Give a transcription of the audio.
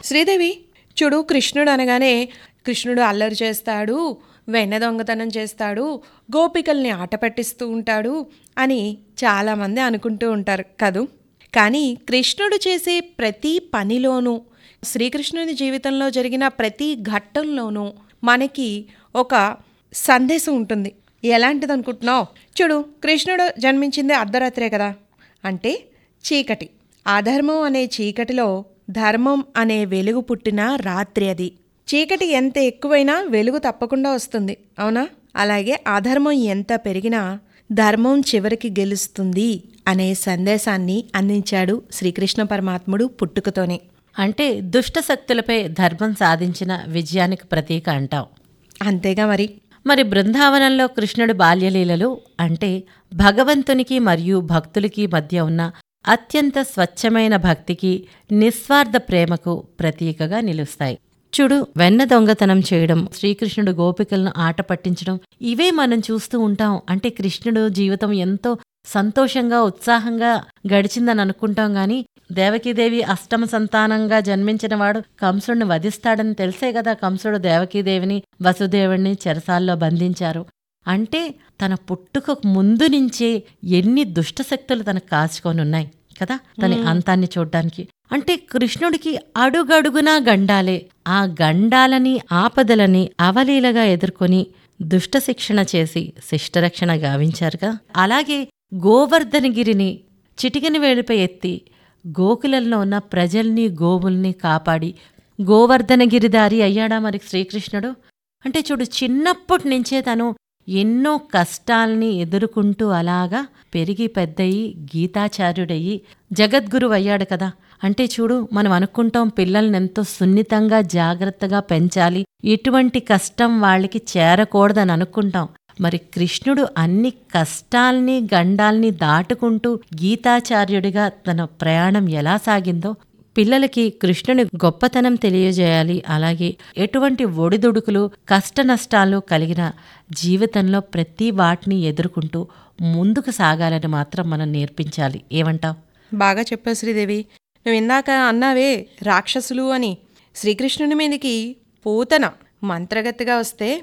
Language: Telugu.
శ్రీదేవి చూడు కృష్ణుడు అనగానే కృష్ణుడు అల్లరి చేస్తాడు వెన్న దొంగతనం చేస్తాడు గోపికల్ని ఆట పట్టిస్తూ ఉంటాడు అని చాలామంది అనుకుంటూ ఉంటారు కదూ కానీ కృష్ణుడు చేసే ప్రతి పనిలోనూ శ్రీకృష్ణుని జీవితంలో జరిగిన ప్రతి ఘట్టంలోనూ మనకి ఒక సందేశం ఉంటుంది ఎలాంటిది అనుకుంటున్నావు చూడు కృష్ణుడు జన్మించింది అర్ధరాత్రే కదా అంటే చీకటి అధర్మం అనే చీకటిలో ధర్మం అనే వెలుగు పుట్టిన రాత్రి అది చీకటి ఎంత ఎక్కువైనా వెలుగు తప్పకుండా వస్తుంది అవునా అలాగే అధర్మం ఎంత పెరిగినా ధర్మం చివరికి గెలుస్తుంది అనే సందేశాన్ని అందించాడు శ్రీకృష్ణ పరమాత్ముడు పుట్టుకతోనే అంటే దుష్ట శక్తులపై ధర్మం సాధించిన విజయానికి ప్రతీక అంటాం అంతేగా మరి మరి బృందావనంలో కృష్ణుడి బాల్యలీలలు అంటే భగవంతునికి మరియు భక్తులకి మధ్య ఉన్న అత్యంత స్వచ్ఛమైన భక్తికి నిస్వార్థ ప్రేమకు ప్రతీకగా నిలుస్తాయి చూడు వెన్న దొంగతనం చేయడం శ్రీకృష్ణుడు గోపికలను ఆట పట్టించడం ఇవే మనం చూస్తూ ఉంటాం అంటే కృష్ణుడు జీవితం ఎంతో సంతోషంగా ఉత్సాహంగా గడిచిందని అనుకుంటాం గాని దేవకీదేవి అష్టమ సంతానంగా జన్మించిన వాడు కంసుడిని వధిస్తాడని తెలిసే కదా కంసుడు దేవకీదేవిని వసుదేవుణ్ణి చెరసాల్లో బంధించారు అంటే తన పుట్టుకకు ముందు నుంచే ఎన్ని దుష్టశక్తులు తనకు కాచుకొని ఉన్నాయి కదా తన అంతాన్ని చూడ్డానికి అంటే కృష్ణుడికి అడుగడుగునా గండాలే ఆ గండాలని ఆపదలని అవలీలగా ఎదుర్కొని దుష్ట శిక్షణ చేసి శిష్టరక్షణ గావించారుగా అలాగే గోవర్ధనగిరిని చిటికిన వేలిపై ఎత్తి గోకులంలో ఉన్న ప్రజల్ని గోవుల్ని కాపాడి గోవర్ధనగిరిదారి అయ్యాడా మరి శ్రీకృష్ణుడు అంటే చూడు చిన్నప్పటి నుంచే తను ఎన్నో కష్టాల్ని ఎదుర్కొంటూ అలాగా పెరిగి పెద్దయి గీతాచార్యుడయ్యి జగద్గురు అయ్యాడు కదా అంటే చూడు మనం అనుకుంటాం పిల్లల్ని ఎంతో సున్నితంగా జాగ్రత్తగా పెంచాలి ఎటువంటి కష్టం వాళ్ళకి చేరకూడదని అనుకుంటాం మరి కృష్ణుడు అన్ని కష్టాల్ని గండాల్ని దాటుకుంటూ గీతాచార్యుడిగా తన ప్రయాణం ఎలా సాగిందో పిల్లలకి కృష్ణుని గొప్పతనం తెలియజేయాలి అలాగే ఎటువంటి ఒడిదుడుకులు కష్టనష్టాలు కలిగిన జీవితంలో ప్రతి వాటిని ఎదుర్కొంటూ ముందుకు సాగాలని మాత్రం మనం నేర్పించాలి ఏమంటావ్ బాగా చెప్పావు శ్రీదేవి నువ్వు ఇందాక అన్నావే రాక్షసులు అని శ్రీకృష్ణుని మీదకి పూతన మంత్రగతిగా వస్తే